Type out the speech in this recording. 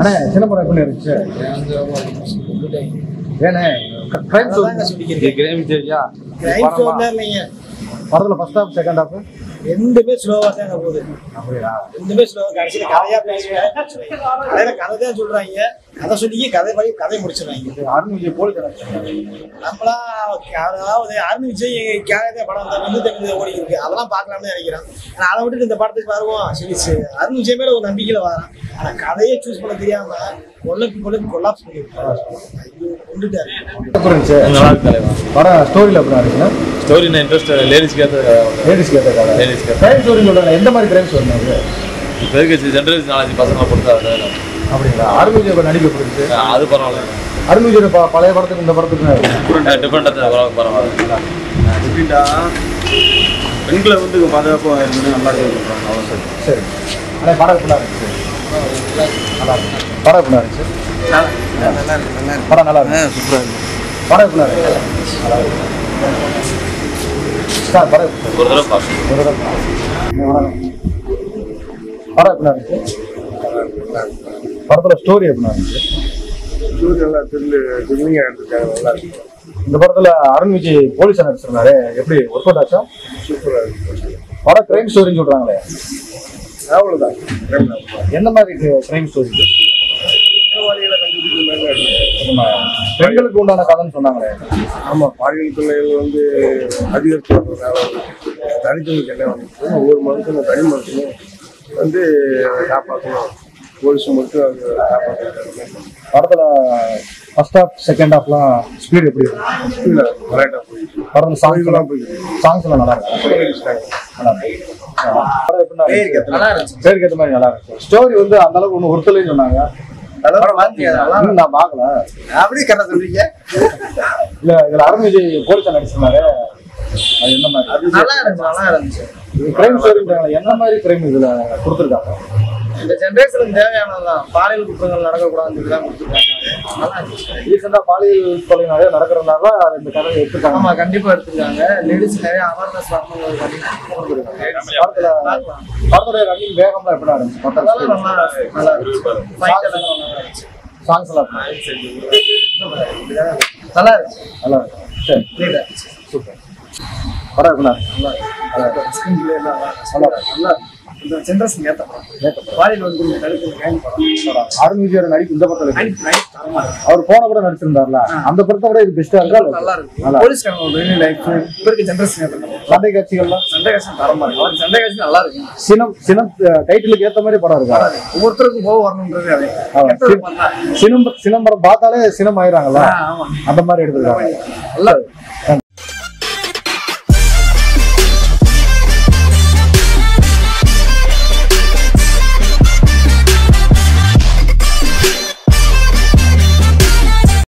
அண்ணே சிதம்பரம் எப்படி இருந்துச்சு ஏண்ணே கிரைம் கிரைம் தெரியா கிரைம் ஸ்டோரில் இல்லைங்க படத்துல ஃபர்ஸ்ட் ஹாஃப் செகண்ட் ஹாஃப் ரெண்டுமே ஸ்லோவாக தாங்க போகுது அப்படியா ரெண்டுமே ஸ்லோவாக கடைசியில் கதையாக பேசுவேன் கதையில் கதை தான் சொல்கிறாங்க கதை சொல்லி கதை படி கதை முடிச்சிடுறாங்க அருண் விஜய் போலீஸ் நம்மளா அதாவது அருண் விஜய் கேரள படம் அந்த வந்து தெரிஞ்சு ஓடி இருக்கு அதெல்லாம் பார்க்கலாம்னு நினைக்கிறேன் ஆனா அதை விட்டுட்டு இந்த படத்துக்கு வருவோம் சரி சரி அருண் விஜய் மேல ஒரு நம்பிக்கையில வரான் ஆனா கதையை சூஸ் பண்ண தெரியாம கொல்லப்பி கொல்லப்பி கொல்லாப்ஸ் பண்ணிருக்காரு ஐயோ கொண்டுட்டாரு எப்படி இருந்துச்சு நல்லா இருக்கு தலைவா படம் ஸ்டோரியில் எப்படி இருந்துச்சுன்னா ஸ்டோரி நான் இன்ட்ரெஸ்ட் லேடிஸ்க்கு ஏற்ற லேடிஸ் கேட்ட கதை Ladies கேட்ட. கிரைம் ஸ்டோரின்னு சொல்றாங்க எந்த மாதிரி கிரைம் ஸ்டோரி அது இப்போ இருக்க ஜென்ரேஷன் நாலேஜ் பசங்களை பொறுத்து அது அப்படிங்களா அருண் விஜய் நடிப்பு எப்படி இருந்துச்சு அது பரவாயில்ல அருண் விஜய் ப- பழைய படத்துக்கு இந்த படத்துக்கு டிஃப்ரெண்டாக பரவாயில்ல எப்படின்னா பெண்களை வந்து பாதுகாப்பாக இருந்து நல்லா சொல்கிறாங்க அவ்வளோ சரி சரி ஆனால் படம் எப்படி இருந்துச்சு நல்லா இருக்கு படம் எப்படி இருந்துச்சு படம் நல்லா இருக்கு சூப்பராக இருக்கு படம் எப்படி இருந்துச்சு நல்லா இருக்கு சார் படம் எப்படி இருக்கு? ஒரு தடவை பார்க்கணும் ஒரு தடவை பாருங்க. படம் எப்படி இருந்துச்சு படத்துல ஸ்டோரி எப்படி இருந்துச்சு ஸ்டோரி நல்லா தில்லு தில்லிங்காக எடுத்துருக்காங்க நல்லா இருக்கு இந்த படத்துல அருண் விஜய் போலீஸா நடிச்சிருந்தாரு எப்படி ஒர்க் அவுட் ஆச்சா சூப்பராக இருக்கு படம் கிரைம் ஸ்டோரின்னு சொல்றாங்களே அவ்வளோதான் எந்த மாதிரி கிரைம் ஸ்டோரி குற்றவாளிகளை கண்டுபிடிக்கிற மாதிரி தான் இருக்கு நம்ம பெண்களுக்கு உண்டான கதைன்னு சொன்னாங்களே ஆமாம் பாலியல் தொல்லைகள் வந்து அதிகரித்து வர்றதுனால தனித்தவங்களுக்கு என்ன வந்துச்சு ஒவ்வொரு மனுஷனும் தனி மனுஷனும் வந்து காப்பாற்றணும் போலீஸ் மட்டும் அது காப்பாற்றணும் படத்துல ஃபர்ஸ்ட் ஹாஃப் செகண்ட் ஹாஃப்லாம் ஸ்பீடு எப்படி இருக்கு விளையாட்டா போயிட்டு படத்துல சாங்ஸ் எல்லாம் எல்லாம் போயிட்டு சாங்ஸ் எல்லாம் நல்லா இருக்கு நல்லா இருக்கு ஆ, படம் எப்படின்னா இருந்துச்சு? நல்லா இருந்துச்சு பேருக்கு ஏற்ற மாதிரி நல்லா இருக்கு ஸ்டோரி வந்து அந்த அளவுக்கு ஒன்றும் ஒருத்தலையும் சொன்னாங்க இன்னும் நான் பார்க்கல அப்படியே கரெக்டாக சொல்றீங்க இல்ல இதுல அருண் விஜய் போலீஸா நடிச்சிருந்தாரு அது என்ன மாதிரி நல்லா இருந்துச்சு நல்லா இருந்துச்சு கிரைம் ஸ்டோரின்றாங்க என்ன மாதிரி கிரைம் இதுல கொடுத்துருக்காங்க இந்த ஜென்ரேஷனுக்கு தேவையானதுதான் பாலியல் குற்றங்கள் நடக்கக்கூடாதுன்னு தான் கொடுத்துருக்காங்க நல்லா இருந்துச்சு ரீசெண்டா பாலியல் தொலை நிறைய நடக்கிறதுனால இந்த கதையை எடுத்துருக்காங்க ஆமா கண்டிப்பா எடுத்துருக்காங்க லேடிஸ் நிறைய அவேர்னஸ் வரணும் படத்துல படத்துடைய ரன்னிங் வேகம்லாம் எப்படி இருந்துச்சு அதெல்லாம் படத்துல நல்லா நல்லா இருந்துச்சு Fight எல்லாம் நல்லா இருந்துச்சு சாங்ஸ் எல்லாம் எப்படி? நல்லா இருந்துச்சு நல்லா இருக்கு சரி நீட்டா இருந்துச்சு சூப்பர் படம் எப்படி இருக்கு? நல்லா இருக்கு ஸ்கிரீன் பிளே எல்லாம் நல்லா இருக்கு. நல்லா இருக்கு. இந்த ஜென்ரேஷன் ஏத்த படம் பாலியல் வந்து கொஞ்சம் தடுப்பு கைன் படம் அருண் விஜயோட நடிப்பு இந்த படத்துல இருக்கு. நைட் நைட் தரமா இருக்கு அவர் போன படம் நடிச்சிருந்தாருல அந்த படத்தை விட இது பெஸ்டா இருக்கா இல்ல? நல்லா இருக்கு நல்லா போலீஸ்காரங்க ஒரு டெய்லி லைஃப் இப்போ இருக்க ஜென்ரேஷன் ஏத்த படம் சண்டை காட்சிகள்லாம் சண்டை காட்சி தரமா இருக்கு அவர் சண்டை காட்சி நல்லா இருக்கு சினம் சினம் டைட்டிலுக்கு ஏத்த மாதிரி படம் இருக்கா ஒவ்வொருத்தருக்கும் போக வரணுன்றது அது ஆமா. கெட்டது பண்ணா சினம் சினம் படம் பார்த்தாலே சினம் ஆயிராங்கல்ல ஆமா அந்த மாதிரி எடுத்துருக்காங்க நல்லா இருக்கு